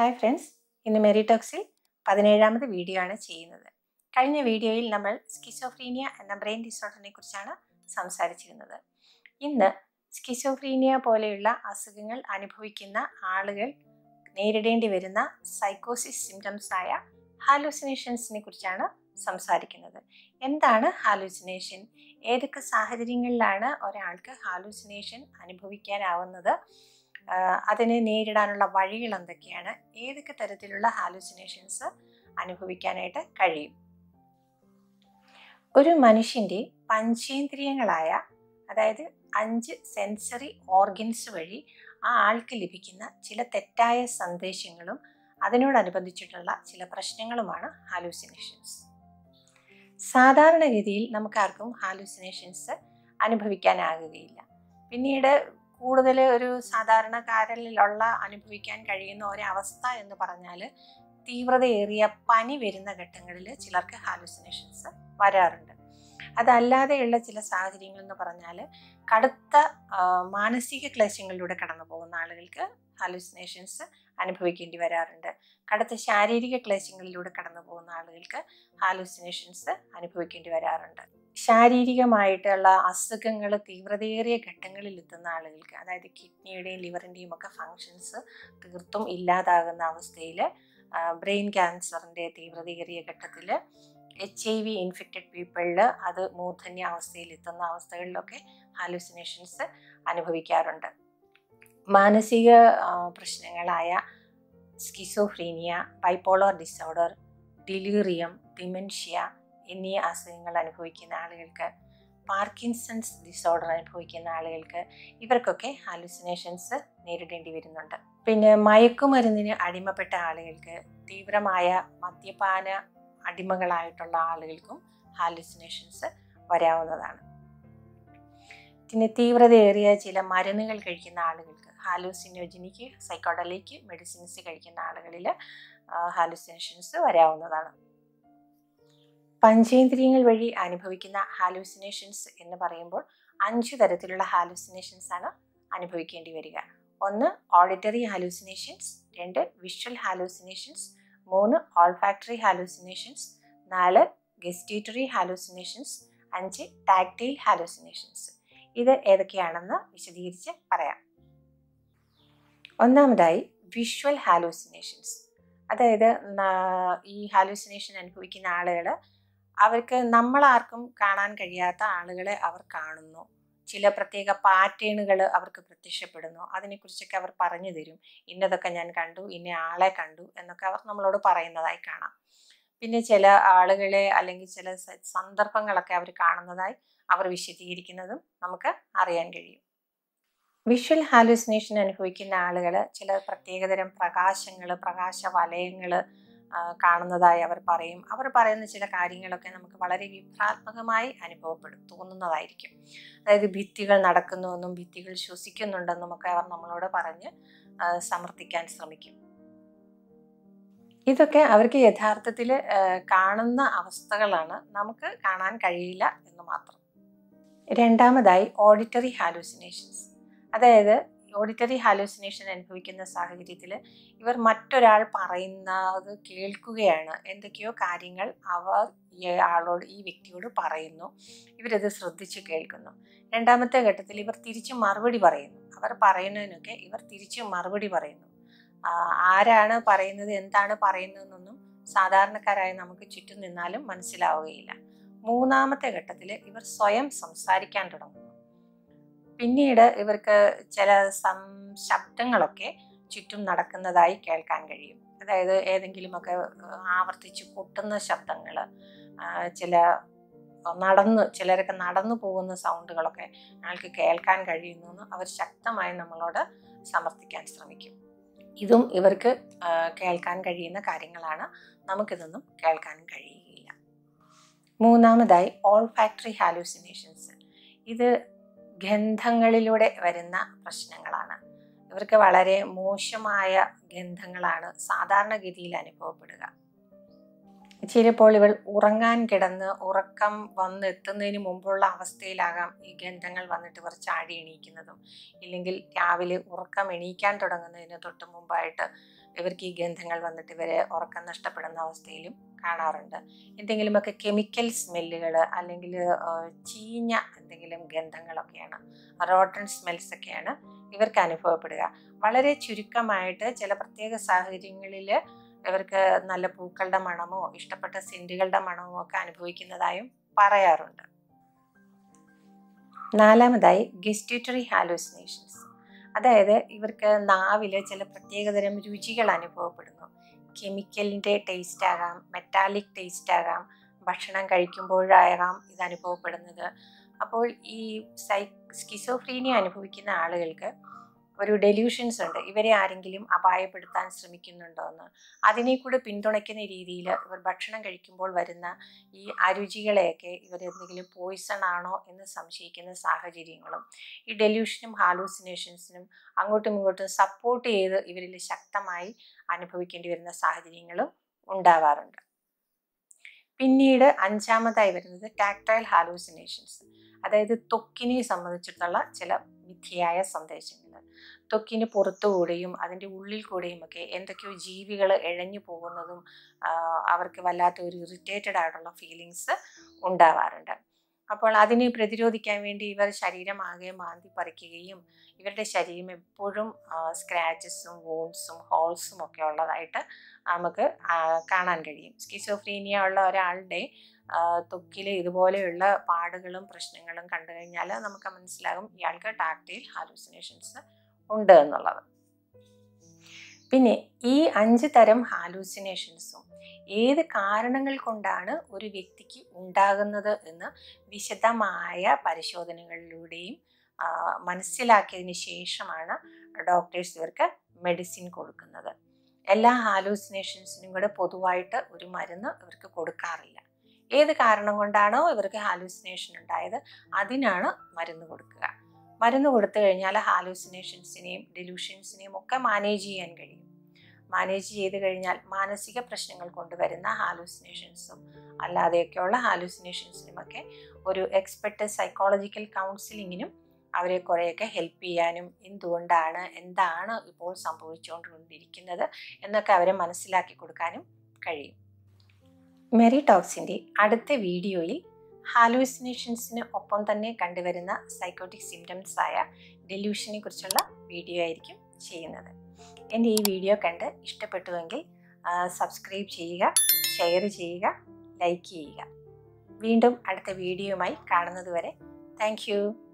hi friends ഇന്ന് മെറിടോക്സിൽ പതിനേഴാമത് video ആണ് ചെയ്യുന്നത് കഴിഞ്ഞ വീഡിയോയിൽ നമ്മൾ സ്കിസോഫ്രീനിയ എന്ന ബ്രെയിൻ ഡിസോർഡറിനെ കുറിച്ചാണ് സംസാരിച്ചിരുന്നത് ഇന്ന് സ്കിസോഫ്രീനിയ പോലെയുള്ള അസുഖങ്ങൾ അനുഭവിക്കുന്ന ആളുകൾ നേരിടേണ്ടി വരുന്ന സൈക്കോസിസ് സിംറ്റംസ് ആയ ഹാലൂസിനേഷൻസിനെ കുറിച്ചാണ് സംസാരിക്കുന്നത് എന്താണ് ഹാലൂസിനേഷൻ ഏതൊക്കെ സാഹചര്യങ്ങളിലാണ് ഒരാൾക്ക് ഹാലൂസിനേഷൻ അനുഭവിക്കാനാവുന്നത് ആഹ് അതിനെ നേരിടാനുള്ള വഴികൾ എന്തൊക്കെയാണ് ഏതൊക്കെ തരത്തിലുള്ള ഹാലൂസിനേഷൻസ് അനുഭവിക്കാനായിട്ട് കഴിയും ഒരു മനുഷ്യൻ്റെ പഞ്ചേന്ദ്രിയങ്ങളായ അതായത് അഞ്ച് സെൻസറി ഓർഗൻസ് വഴി ആ ആൾക്ക് ലഭിക്കുന്ന ചില തെറ്റായ സന്ദേശങ്ങളും അതിനോടനുബന്ധിച്ചിട്ടുള്ള ചില പ്രശ്നങ്ങളുമാണ് ഹാലൂസിനേഷൻസ് സാധാരണഗതിയിൽ നമുക്കാർക്കും ഹാലൂസിനേഷൻസ് അനുഭവിക്കാനാകുകയില്ല പിന്നീട് കൂടുതൽ ഒരു സാധാരണക്കാരിലുള്ള അനുഭവിക്കാൻ കഴിയുന്ന ഒരവസ്ഥ എന്ന് പറഞ്ഞാൽ തീവ്രതയേറിയ പനി വരുന്ന ഘട്ടങ്ങളിൽ ചിലർക്ക് ഹാലുസിനേഷൻസ് വരാറുണ്ട് അതല്ലാതെയുള്ള ചില സാഹചര്യങ്ങൾ എന്ന് പറഞ്ഞാൽ കടുത്ത ആ, മാനസിക ക്ലേശങ്ങളിലൂടെ കടന്നു പോകുന്ന ആളുകൾക്ക് ഹാലുസിനേഷൻസ് അനുഭവിക്കേണ്ടി വരാറുണ്ട് കടുത്ത ശാരീരിക ക്ലേശങ്ങളിലൂടെ കടന്നു പോകുന്ന ആളുകൾക്ക് ഹാലുസിനേഷൻസ് അനുഭവിക്കേണ്ടി വരാറുണ്ട് ശാരീരികമായിട്ടുള്ള അസുഖങ്ങൾ തീവ്രതയേറിയ ഘട്ടങ്ങളിൽ എത്തുന്ന ആളുകൾക്ക് അതായത് കിഡ്നിയുടെയും ലിവറിൻ്റെയും ഒക്കെ ഫങ്ഷൻസ് തീർത്തും ഇല്ലാതാകുന്ന അവസ്ഥയിൽ ബ്രെയിൻ ക്യാൻസറിൻ്റെ തീവ്രതയേറിയ ഘട്ടത്തിൽ എച്ച് ഐ വി ഇൻഫെക്റ്റഡ് പീപ്പിളിൽ അത് മൂർധന്യ അവസ്ഥയിൽ എത്തുന്ന അവസ്ഥകളിലൊക്കെ ഹാലുസിനേഷൻസ് അനുഭവിക്കാറുണ്ട് മാനസിക ആ, പ്രശ്നങ്ങളായ schizophrenia bipolar disorder delirium dementia എന്നീ അസുഖങ്ങൾ അനുഭവിക്കുന്ന ആളുകൾക്ക് പാർക്കിൻസൺസ് ഡിസോർഡർ അനുഭവിക്കുന്ന ആളുകൾക്ക് ഇവർക്കൊക്കെ ഹാലുസിനേഷൻസ് നേരിടേണ്ടി വരുന്നുണ്ട് പിന്നെ മയക്കുമരുന്നിന് അടിമപ്പെട്ട ആളുകൾക്ക് തീവ്രമായ മദ്യപാന അടിമകളായിട്ടുള്ള ആളുകൾക്കും ഹാലുസിനേഷൻസ് വരാവുന്നതാണ് പിന്നെ തീവ്രതയേറിയ ചില മരുന്നുകൾ കഴിക്കുന്ന ആളുകൾക്ക് ഹാലൂസിനോജനിക്ക് സൈക്കോഡലിക്ക് മെഡിസിൻസ് കഴിക്കുന്ന ആളുകളിൽ ഹാലുസിനേഷൻസ് വരാവുന്നതാണ് പഞ്ചേന്ദ്രിയങ്ങൾ വഴി അനുഭവിക്കുന്ന ഹാലൂസിനേഷൻസ് എന്ന് പറയുമ്പോൾ അഞ്ച് തരത്തിലുള്ള ഹാലൂസിനേഷൻസ് ആണ് അനുഭവിക്കേണ്ടി വരിക ഒന്ന് ഓഡിറ്ററി ഹാലൂസിനേഷൻസ് രണ്ട് വിഷ്വൽ ഹാലൂസിനേഷൻസ് മൂന്ന് ഓൾഫാക്ടറി ഹാലൂസിനേഷൻസ് നാല് ഗസ്റ്റേറ്ററി ഹാലൂസിനേഷൻസ് അഞ്ച് ടാക്ടൈൽ ഹാലൂസിനേഷൻസ് ഇത് ഏതൊക്കെയാണെന്ന് വിശദീകരിച്ച് പറയാം ഒന്നാമതായി വിഷ്വൽ ഹാലൂസിനേഷൻസ് അതായത് ന- ഈ ഹാലൂസിനേഷൻ അനുഭവിക്കുന്ന ആളുകൾ അവർക്ക് നമ്മളാർക്കും കാണാൻ കഴിയാത്ത ആളുകളെ അവർ കാണുന്നു ചില പ്രത്യേക പാറ്റേണുകൾ അവർക്ക് പ്രത്യക്ഷപ്പെടുന്നു അതിനെക്കുറിച്ചൊക്കെ അവർ പറഞ്ഞു തരും ഇന്നതൊക്കെ ഞാൻ കണ്ടു ഇന്ന ആളെ കണ്ടു എന്നൊക്കെ അവർ നമ്മളോട് പറയുന്നതായി കാണാം പിന്നെ ചില ആളുകളെ അല്ലെങ്കിൽ ചില സ- സന്ദർഭങ്ങളൊക്കെ അവർ കാണുന്നതായി അവർ വിശദീകരിക്കുന്നതും നമുക്ക് അറിയാൻ കഴിയും വിഷ്വൽ ഹാലുസിനേഷൻ അനുഭവിക്കുന്ന ആളുകൾ ചില പ്രത്യേകതരം പ്രകാശങ്ങൾ പ്രകാശ വലയങ്ങൾ കാണുന്നതായി അവർ പറയും അവർ പറയുന്ന ചില കാര്യങ്ങളൊക്കെ നമുക്ക് വളരെ വിഭ്രാത്മകമായി അനുഭവപ്പെടും തോന്നുന്നതായിരിക്കും അതായത് ഭിത്തികൾ നടക്കുന്നുവെന്നും ഭിത്തികൾ ശ്വസിക്കുന്നുണ്ടെന്നും ഒക്കെ അവർ നമ്മളോട് പറഞ്ഞ് ആ, സമർത്ഥിക്കാൻ ശ്രമിക്കും ഇതൊക്കെ അവർക്ക് യഥാർത്ഥത്തിൽ കാണുന്ന അവസ്ഥകളാണ് നമുക്ക് കാണാൻ കഴിയില്ല എന്ന് മാത്രം രണ്ടാമതായി ഓഡിറ്ററി ഹാലൂസിനേഷൻസ് അതായത് ഓഡിറ്ററി ഹാലൂസിനേഷൻ അനുഭവിക്കുന്ന സാഹചര്യത്തിൽ ഇവർ മറ്റൊരാൾ പറയുന്നത് കേൾക്കുകയാണ് എന്തൊക്കെയോ കാര്യങ്ങൾ അവർ ഈ ആളോട് ഈ വ്യക്തിയോട് പറയുന്നു ഇവരത് ശ്രദ്ധിച്ച് കേൾക്കുന്നു രണ്ടാമത്തെ ഘട്ടത്തിൽ ഇവർ തിരിച്ച് മറുപടി പറയുന്നു അവർ പറയുന്നതിനൊക്കെ ഇവർ തിരിച്ച് മറുപടി പറയുന്നു ആ, ആരാണ് പറയുന്നത് എന്താണ് പറയുന്നതെന്നൊന്നും സാധാരണക്കാരായ നമുക്ക് ചുറ്റും നിന്നാലും മനസ്സിലാവുകയില്ല മൂന്നാമത്തെ ഘട്ടത്തിൽ ഇവർ സ്വയം സംസാരിക്കാൻ തുടങ്ങുന്നു പിന്നീട് ഇവർക്ക് ചില സം ശബ്ദങ്ങളൊക്കെ ചുറ്റും നടക്കുന്നതായി കേൾക്കാൻ കഴിയും അതായത് ഏതെങ്കിലുമൊക്കെ ആ, ആവർത്തിച്ച് പൊട്ടുന്ന ശബ്ദങ്ങൾ ചില നടന്ന് ചിലരൊക്കെ നടന്നു പോകുന്ന സൗണ്ടുകളൊക്കെ ഞങ്ങൾക്ക് കേൾക്കാൻ കഴിയുന്നു എന്ന് അവർ ശക്തമായി നമ്മളോട് സമർത്ഥിക്കാൻ ശ്രമിക്കും ഇതും ഇവർക്ക് ആ, കേൾക്കാൻ കഴിയുന്ന കാര്യങ്ങളാണ് നമുക്കിതൊന്നും കേൾക്കാൻ കഴിയുകയില്ല മൂന്നാമതായി ഓൾ ഫാക്ടറി ഹാലൂസിനേഷൻസ് ഇത് ഗന്ധങ്ങളിലൂടെ വരുന്ന പ്രശ്നങ്ങളാണ് ഇവർക്ക് വളരെ മോശമായ ഗന്ധങ്ങളാണ് സാധാരണഗതിയിൽ അനുഭവപ്പെടുക ചിലപ്പോൾ ഇവൾ ഉറങ്ങാൻ കിടന്ന് ഉറക്കം വന്നെത്തുന്നതിന് മുമ്പുള്ള അവസ്ഥയിലാകാം ഈ ഗന്ധങ്ങൾ വന്നിട്ട് ഇവർ ചാടി എണീക്കുന്നതും ഇല്ലെങ്കിൽ രാവിലെ ഉറക്കം എണീക്കാൻ തുടങ്ങുന്നതിന് തൊട്ട് മുമ്പായിട്ട് ഇവർക്ക് ഈ ഗന്ധങ്ങൾ വന്നിട്ട് ഇവരെ ഉറക്കം നഷ്ടപ്പെടുന്ന അവസ്ഥയിലും കാണാറുണ്ട് എന്തെങ്കിലുമൊക്കെ കെമിക്കൽ സ്മെല്ലുകൾ അല്ലെങ്കിൽ ചീഞ്ഞ എന്തെങ്കിലും ഗന്ധങ്ങളൊക്കെയാണ് റോട്ടൺ സ്മെൽസ് ഒക്കെയാണ് ഇവർക്ക് അനുഭവപ്പെടുക വളരെ ചുരുക്കമായിട്ട് ചില പ്രത്യേക സാഹചര്യങ്ങളിൽ ഇവർക്ക് നല്ല പൂക്കളുടെ മണമോ ഇഷ്ടപ്പെട്ട സെൻറ്റുകളുടെ മണമോ ഒക്കെ അനുഭവിക്കുന്നതായും പറയാറുണ്ട് നാലാമതായി ഗെസ്റ്റ്യൂട്ടറി ഹാലൂസിനേഷൻസ് അതായത് ഇവർക്ക് നാവിൽ ചില പ്രത്യേകതരം രുചികൾ അനുഭവപ്പെടുന്നു കെമിക്കലിൻ്റെ ടേസ്റ്റ് ആകാം മെറ്റാലിക് ടേസ്റ്റ് ആകാം ഭക്ഷണം കഴിക്കുമ്പോഴാകാം ഇത് അനുഭവപ്പെടുന്നത് അപ്പോൾ ഈ സൈ സ്കിസോഫ്രീനിയ അനുഭവിക്കുന്ന ആളുകൾക്ക് ഒരു ഡെല്യൂഷൻസ് ഉണ്ട് ഇവരെ ആരെങ്കിലും അപായപ്പെടുത്താൻ ശ്രമിക്കുന്നുണ്ടോ എന്ന് അതിനെ കൂടെ പിന്തുണയ്ക്കുന്ന രീതിയിൽ ഇവർ ഭക്ഷണം കഴിക്കുമ്പോൾ വരുന്ന ഈ അരുചികളെയൊക്കെ ഇവർ എന്തെങ്കിലും പോയിസൺ ആണോ എന്ന് സംശയിക്കുന്ന സാഹചര്യങ്ങളും ഈ ഡെല്യൂഷനും ഹാലൂസിനേഷൻസിനും അങ്ങോട്ടും ഇങ്ങോട്ടും സപ്പോർട്ട് ചെയ്ത് ഇവരിൽ ശക്തമായി അനുഭവിക്കേണ്ടി വരുന്ന സാഹചര്യങ്ങളും ഉണ്ടാവാറുണ്ട് പിന്നീട് അഞ്ചാമതായി വരുന്നത് ടാക്ടൈൽ ഹാലൂസിനേഷൻസ് അതായത് ത്വക്കിനെ സംബന്ധിച്ചിടത്തുള്ള ചില മിഥ്യയായ സന്ദേശങ്ങൾ ത്വക്കിന് പുറത്തുകൂടെയും അതിൻ്റെ ഉള്ളിൽ കൂടെയും ഒക്കെ എന്തൊക്കെയോ ജീവികൾ ഇഴഞ്ഞു പോകുന്നതും അവർക്ക് വല്ലാത്ത ഒരു ഇറിറ്റേറ്റഡ് ആയിട്ടുള്ള ഫീലിങ്സ് ഉണ്ടാവാറുണ്ട് അപ്പോൾ അതിനെ പ്രതിരോധിക്കാൻ വേണ്ടി ഇവർ ശരീരമാകെ മാന്തി പറിക്കുകയും ഇവരുടെ ശരീരം എപ്പോഴും സ്ക്രാച്ചസും വോൺസും ഹോൾസും ഒക്കെ ഉള്ളതായിട്ട് നമുക്ക് കാണാൻ കഴിയും സ്കിസോഫ്രീനിയ ഉള്ള ഒരാളുടെ ത്വക്കിൽ ഇതുപോലെയുള്ള പാടുകളും പ്രശ്നങ്ങളും കണ്ടു കഴിഞ്ഞാൽ നമുക്ക് മനസ്സിലാകും ഇയാൾക്ക് ടാക്ടൈൽ ഹാലൂസിനേഷൻസ് ഉണ്ട് എന്നുള്ളത് പിന്നെ ഈ അഞ്ച് തരം ഹാലൂസിനേഷൻസും ഏത് കാരണങ്ങൾ കൊണ്ടാണ് ഒരു വ്യക്തിക്ക് ഉണ്ടാകുന്നത് എന്ന് വിശദമായ പരിശോധനകളിലൂടെയും മനസ്സിലാക്കിയതിന് ശേഷമാണ് ഡോക്ടേഴ്സ് ഇവർക്ക് മെഡിസിൻ കൊടുക്കുന്നത് എല്ലാ ഹാലൂസിനേഷൻസിനും കൂടെ പൊതുവായിട്ട് ഒരു മരുന്ന് ഇവർക്ക് കൊടുക്കാറില്ല ഏത് കാരണം കൊണ്ടാണോ ഇവർക്ക് ഹാലൂസിനേഷൻ ഉണ്ടായത് അതിനാണ് മരുന്ന് കൊടുക്കുക മരുന്ന് കൊടുത്തു കഴിഞ്ഞാൽ ഹാലൂസിനേഷൻസിനെയും ഡെലൂഷൻസിനെയും ഒക്കെ മാനേജ് ചെയ്യാൻ കഴിയും മാനേജ് ചെയ്ത് കഴിഞ്ഞാൽ മാനസിക പ്രശ്നങ്ങൾ കൊണ്ടുവരുന്ന ഹാലൂസിനേഷൻസും അല്ലാതെയൊക്കെയുള്ള ഹാലൂസിനേഷൻസിനുമൊക്കെ ഒരു എക്സ്പെർട്ട് സൈക്കോളജിക്കൽ കൗൺസിലിങ്ങിനും അവരെ കുറേയൊക്കെ ഹെൽപ്പ് ചെയ്യാനും എന്തുകൊണ്ടാണ് എന്താണ് ഇപ്പോൾ സംഭവിച്ചുകൊണ്ടിരിക്കുന്നത് എന്നൊക്കെ അവരെ മനസ്സിലാക്കി കൊടുക്കാനും കഴിയും മെറി ടോക്സിൻ്റെ അടുത്ത വീഡിയോയിൽ ഹാലൂസിനേഷൻസിന് ഒപ്പം തന്നെ കണ്ടുവരുന്ന സൈക്കോട്ടിക് സിംറ്റംസ് ആയ ഡെല്യൂഷനെ കുറിച്ചുള്ള വീഡിയോ ആയിരിക്കും ചെയ്യുന്നത് എൻ്റെ ഈ വീഡിയോ കണ്ട് ഇഷ്ടപ്പെട്ടുവെങ്കിൽ സബ്സ്ക്രൈബ് ചെയ്യുക ഷെയർ ചെയ്യുക ലൈക്ക് ചെയ്യുക വീണ്ടും അടുത്ത വീഡിയോയുമായി കാണുന്നത് വരെ താങ്ക്